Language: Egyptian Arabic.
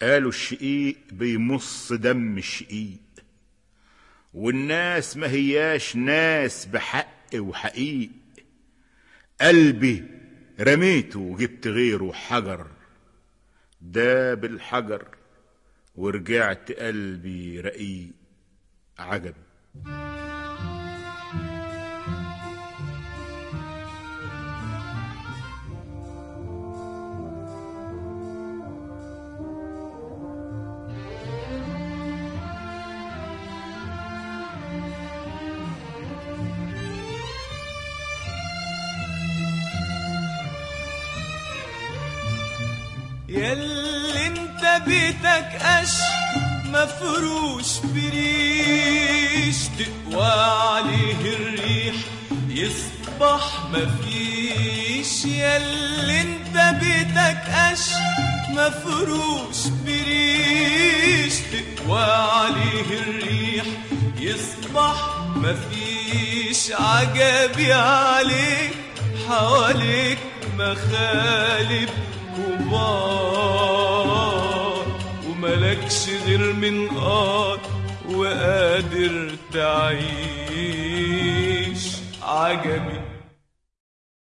قالوا الشقيق بيمص دم الشقيق والناس ما هياش ناس بحق وحقيق قلبي رميته وجبت غيره حجر ده بالحجر ورجعت قلبي رقيق عجب ياللي انت بيتك قش مفروش بريش تقوى عليه الريح يصبح مفيش ياللي انت بيتك قش مفروش بريش تقوى عليه الريح يصبح مفيش عجبي عليك حواليك مخالب كبار وملكش غير منقار وقادر تعيش عجبي